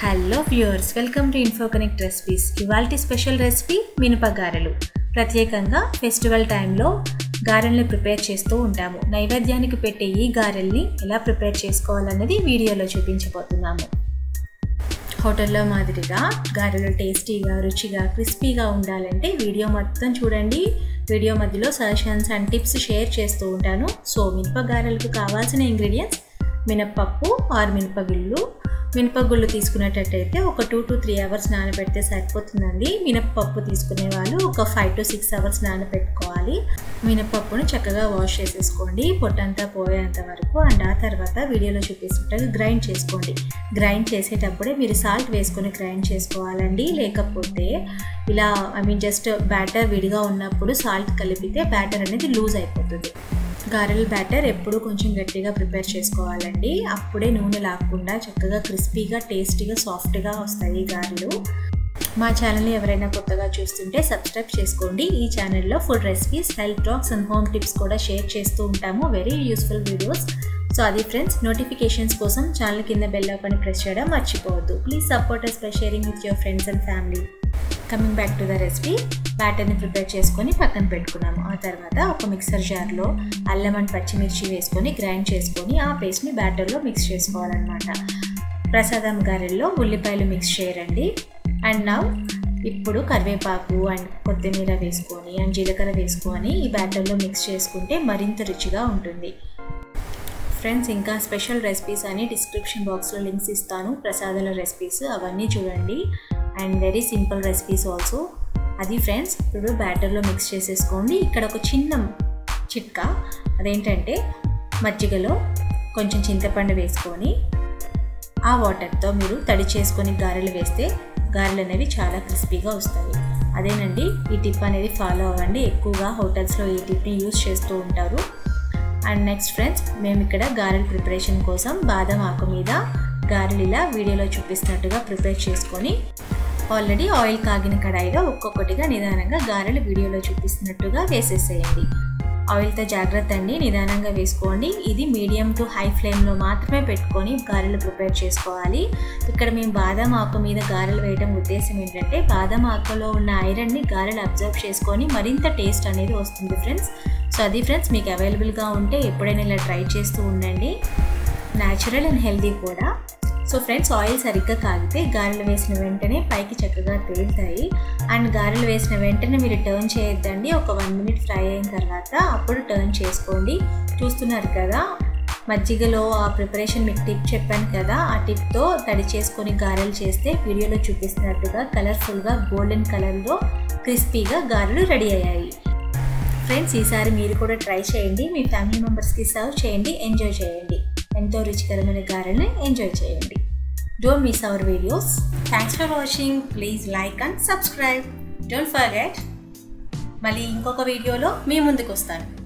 hello viewers welcome to info connect recipes ఇవాల్టి special recipe మినప గారెలు ప్రత్యేకంగా ఫెస్టివల్ టైంలో గారెల్ని ప్రిపేర్ చేస్తూ ఉంటాము నైవేద్యానికి పెట్టే ఈ గారెల్ని ఎలా ప్రిపేర్ చేసుకోవాలన్నది వీడియోలో చూపించబోతున్నాము హోటల్లో మాదిరిగా గారెలు టేస్టీగా రుచిగా క్రిస్పీగా ఉండాలంటే వీడియో మొత్తం చూడండి వీడియో మధ్యలో సజెషన్స్ అండ్ టిప్స్ షేర్ చేస్తూ ఉంటాను సో మినప గారెలకు కావాల్సిన ఇంగ్రీడియంట్స్ మినప్పప్పు ఆరు మినపగుళ్ళు మినపగుళ్ళు తీసుకునేటట్టయితే ఒక టూ టు త్రీ అవర్స్ నానబెడితే సరిపోతుందండి మినప్పప్పు తీసుకునే వాళ్ళు ఒక ఫైవ్ టు సిక్స్ అవర్స్ నానబెట్టుకోవాలి మినప్పప్పును చక్కగా వాష్ చేసేసుకోండి పొట్టంతా పోయేంత వరకు అండ్ ఆ తర్వాత వీడియోలో చూపిస్తున్నట్టుగా గ్రైండ్ చేసుకోండి గ్రైండ్ చేసేటప్పుడే మీరు సాల్ట్ వేసుకొని గ్రైండ్ చేసుకోవాలండి లేకపోతే ఇలా ఐ మీన్ జస్ట్ బ్యాటర్ విడిగా ఉన్నప్పుడు సాల్ట్ కలిపితే బ్యాటర్ అనేది లూజ్ అయిపోతుంది గారెల బ్యాటర్ ఎప్పుడు కొంచెం గట్టిగా ప్రిపేర్ చేసుకోవాలండి అప్పుడే నూనె లాక్కుండా చక్కగా క్రిస్పీగా టేస్టీగా సాఫ్ట్గా వస్తాయి గారెలు మా ఛానల్ని ఎవరైనా కొత్తగా చూస్తుంటే సబ్స్క్రైబ్ చేసుకోండి ఈ ఛానల్లో food recipes health talks and home tips కూడా షేర్ చేస్తూ ఉంటాము వెరీ యూస్ఫుల్ వీడియోస్ సో అది ఫ్రెండ్స్ నోటిఫికేషన్స్ కోసం ఛానల్ కింద బెల్ ఐకాన్ ప్రెస్ చేయడం మర్చిపోవద్దు please support us by sharing with your friends and family coming back to the recipe బ్యాటర్ని prepare చేసుకొని పక్కన పెట్టుకున్నాము ఆ తర్వాత ఒక మిక్సర్ జార్లో అల్లం అండ్ పచ్చిమిర్చి వేసుకొని గ్రైండ్ చేసుకొని ఆ పేస్ట్ని బ్యాటర్లో మిక్స్ చేసుకోవాలన్నమాట ప్రసాదం గారెల్లో ఉల్లిపాయలు మిక్స్ చేయరండి అండ్ నా ఇప్పుడు కరివేపాకు అండ్ కొత్తిమీర వేసుకొని అండ్ జీలకర్ర వేసుకొని ఈ బ్యాటర్లో మిక్స్ చేసుకుంటే మరింత రుచిగా ఉంటుంది ఫ్రెండ్స్ ఇంకా స్పెషల్ రెసిపీస్ అని డిస్క్రిప్షన్ బాక్స్లో లింక్స్ ఇస్తాను ప్రసాదాల రెసిపీస్ అవన్నీ చూడండి and very simple recipes also అది ఫ్రెండ్స్ ఇప్పుడు బ్యాటర్లో మిక్స్ చేసేసుకోండి ఇక్కడ ఒక చిన్న చిట్కా అదేంటంటే మజ్జిగలో కొంచెం చింతపండు వేసుకొని ఆ వాటర్తో మీరు తడి చేసుకొని గారెలు వేస్తే గారెలు అనేవి చాలా క్రిస్పీగా వస్తాయి అదేనండి ఈ టిప్ అనేది ఫాలో అవ్వండి ఎక్కువగా హోటల్స్లో ఈ టిప్ని యూస్ చేస్తూ ఉంటారు అండ్ నెక్స్ట్ ఫ్రెండ్స్ మేము ఇక్కడ గారెల ప్రిపరేషన్ కోసం బాదం ఆకు మీద గారెలు ఇలా వీడియోలో చూపిస్తున్నట్టుగా ప్రిపేర్ చేసుకొని ఆల్రెడీ ఆయిల్ కాగిన కడాయిలో ఒక్కొక్కటిగా నిదానంగా గారెలు వీడియోలో చూపిస్తున్నట్టుగా వేసేసేయండి ఆయిల్తో జాగ్రత్త అండి నిదానంగా వేసుకోండి ఇది మీడియం టు హై ఫ్లేమ్లో మాత్రమే పెట్టుకొని గారెలు ప్రిపేర్ చేసుకోవాలి ఇక్కడ మేము బాదం ఆకు మీద గారెలు వేయడం ఉద్దేశం ఏంటంటే బాదం ఆకులో ఉన్న ఐరన్ని గారెలు అబ్జర్వ్ చేసుకొని మరింత టేస్ట్ అనేది వస్తుంది ఫ్రెండ్స్ సో అది ఫ్రెండ్స్ మీకు అవైలబుల్గా ఉంటే ఎప్పుడైనా ఇలా ట్రై చేస్తూ ఉండండి న్యాచురల్ అండ్ హెల్దీ కూడా సో ఫ్రెండ్స్ ఆయిల్ సరిగ్గా కాగితే గారెలు వేసిన వెంటనే పైకి చక్కగా తేలుతాయి అండ్ గారెలు వేసిన వెంటనే మీరు టర్న్ చేయొద్దండి ఒక వన్ మినిట్ ఫ్రై అయిన తర్వాత అప్పుడు టర్న్ చేసుకోండి చూస్తున్నారు కదా మజ్జిగలో ఆ ప్రిపరేషన్ మీకు టిప్ చెప్పాను కదా ఆ టిప్తో తడి చేసుకొని గారెలు చేస్తే వీడియోలో చూపిస్తున్నట్టుగా కలర్ఫుల్గా గోల్డెన్ కలర్లో క్రిస్పీగా గారెలు రెడీ అయ్యాయి ఫ్రెండ్స్ ఈసారి మీరు కూడా ట్రై చేయండి మీ ఫ్యామిలీ మెంబర్స్కి సర్వ్ చేయండి ఎంజాయ్ చేయండి ఎంతో రుచికరమైన గారెని ఎంజాయ్ చేయండి don't miss our videos thanks for watching please like and subscribe don't forget మళ్ళీ ఇంకొక వీడియోలో మీ ముందుకు వస్తాను